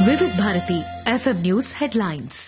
వివిధ Bharati FM news headlines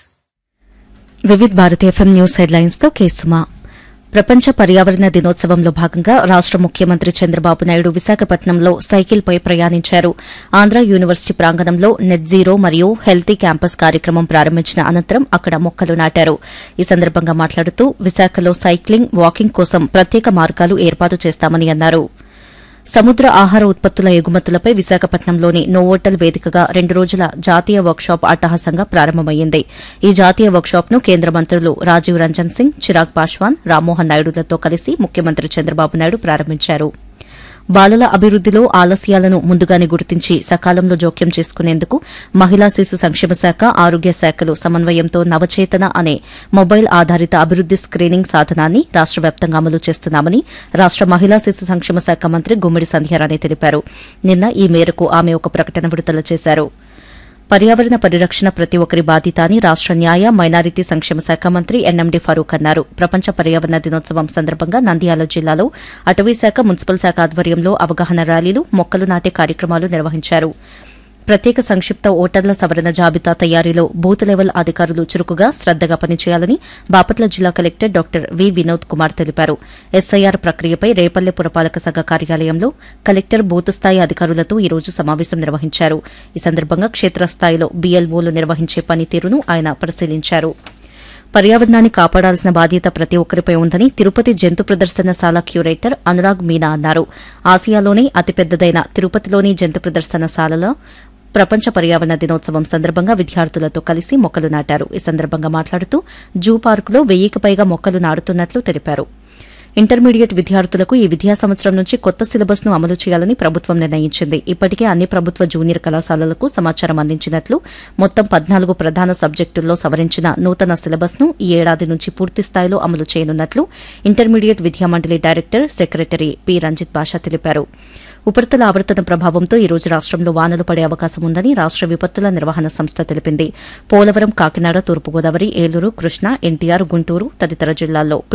Vividh Bharati FM news headlines తో కేసుమా ప్రపంచ పర్యావరణ దినోత్సవంలో భాగంగా రాష్ట ముఖ్యమంత్రి చంద్రబాబు నాయుడు విశాఖపట్నంలో సైకిల్పై ప్రయాణించారు ఆంధ్ర యూనివర్సిటీ ప్రాంగణంలో నెట్ జీరో మరియు హెల్తీ క్యాంపస్ కార్యక్రమం ప్రారంభించిన అనంతరం అక్కడ మొక్కలు నాటారు ఈ సందర్భంగా మాట్లాడుతూ విశాఖలో సైక్లింగ్ వాకింగ్ కోసం ప్రత్యేక మార్గాలు ఏర్పాటు చేస్తామని అన్నారు సముద్ర ఆహార ఉత్పత్తుల ఎగుమతులపై విశాఖపట్నంలోని నోవోటల్ వేదికగా రెండు రోజుల జాతీయ వర్క్షాప్ అట్టహాసంగా ప్రారంభమైంది ఈ జాతీయ వర్క్షాప్ ను కేంద్ర మంత్రులు రాజీవ్ రంజన్ సింగ్ చిరాగ్ పాశ్వాన్ రామ్మోహన్ నాయుడులతో కలిసి ముఖ్యమంత్రి చంద్రబాబు నాయుడు ప్రారంభించారు బాలల అభివృద్దిలో ఆలస్యాలను ముందుగానే గుర్తించి సకాలంలో జోక్యం చేసుకునేందుకు మహిళా శిశు సంక్షేమ శాఖ ఆరోగ్య శాఖలు సమన్వయంతో నవచేతన అనే మొబైల్ ఆధారిత అభివృద్ది స్క్రీనింగ్ సాధనాన్ని రాష్ట వ్యాప్తంగా అమలు చేస్తున్నామని రాష్ట మహిళా శిశు సంక్షేమ శాఖ మంత్రి గుమ్మిడి సంధ్యారాణి తెలిపారు నిన్న ఈ మేరకు ఆమె ఒక ప్రకటన విడుదల చేశారు పర్యావరణ పరిరక్షణ ప్రతి ఒక్కరి బాధ్యత అని రాష్ట న్యాయ మైనారిటీ సంక్షేమ శాఖ మంత్రి ఎన్ఎండి ఫరూక్ అన్నారు ప్రపంచ పర్యావరణ దినోత్సవం సందర్భంగా నంద్యాల జిల్లాలో అటవీ శాఖ మున్సిపల్ శాఖ ఆధ్వర్యంలో అవగాహన ర్యాలీలు మొక్కలు నాటే కార్యక్రమాలు నిర్వహించారు ప్రత్యేక సంక్షిప్త ఓటర్ల సవరణ జాబితా తయారీలో బూత్ లెవెల్ అధికారులు చురుకుగా శ్రద్దగా పనిచేయాలని బాపట్ల జిల్లా collector doctor V Vinod Kumar తెలిపారు ఎస్ఐఆర్ ప్రక్రియపై రేపల్లె పురపాలక సంఘ కార్యాలయంలో కలెక్టర్ బూత్ స్థాయి అధికారులతో ఈ రోజు సమావేశం నిర్వహించారు ఈ సందర్భంగా క్షేత్రస్థాయిలో బీఎల్ఓలు నిర్వహించే పనితీరును ఆయన పరిశీలించారు పర్యావరణాన్ని కాపాడాల్సిన బాధ్యత ప్రతి ఒక్కరిపై ఉందని తిరుపతి జంతు ప్రదర్శనశాల క్యూరేటర్ అనురాగ్ మీనా అన్నారు ఆసియాలోనే అతిపెద్దదైన తిరుపతిలోని జంతు ప్రదర్శనశాలలో ప్రపంచ పర్యావరణ దినోత్సవం సందర్భంగా విద్యార్థులతో కలిసి మొక్కలు నాటారు ఈ సందర్భంగా మాట్లాడుతూ జూ పార్కులో వెయ్యికి పైగా మొక్కలు నాటుతున్నట్లు తెలిపారు ఇంటర్మీడియట్ విద్యార్థులకు ఈ విద్యా సంవత్సరం నుంచి కొత్త సిలబస్ ను అమలు చేయాలని ప్రభుత్వం నిర్ణయించింది ఇప్పటికే అన్ని ప్రభుత్వ జూనియర్ కళాశాలలకు సమాచారం అందించినట్లు మొత్తం పద్నాలుగు ప్రధాన సబ్జెక్టుల్లో సవరించిన నూతన సిలబస్ ను ఈ ఏడాది నుంచి పూర్తి స్థాయిలో అమలు చేయనున్నట్లు ఇంటర్మీడియట్ విద్యామండలి director secretary P Ranjit Basha తెలిపారు ఉపరితల ఆవర్తన ప్రభావంతో ఈ రోజు రాష్టంలో వానలు పడే అవకాశం ఉందని రాష్ట విపత్తుల నిర్వహణ సంస్థ తెలిపింది పోలవరం కాకినాడ తూర్పుగోదావరి ఏలూరు కృష్ణా ఎన్టీఆర్ గుంటూరు తదితర జిల్లాల్లో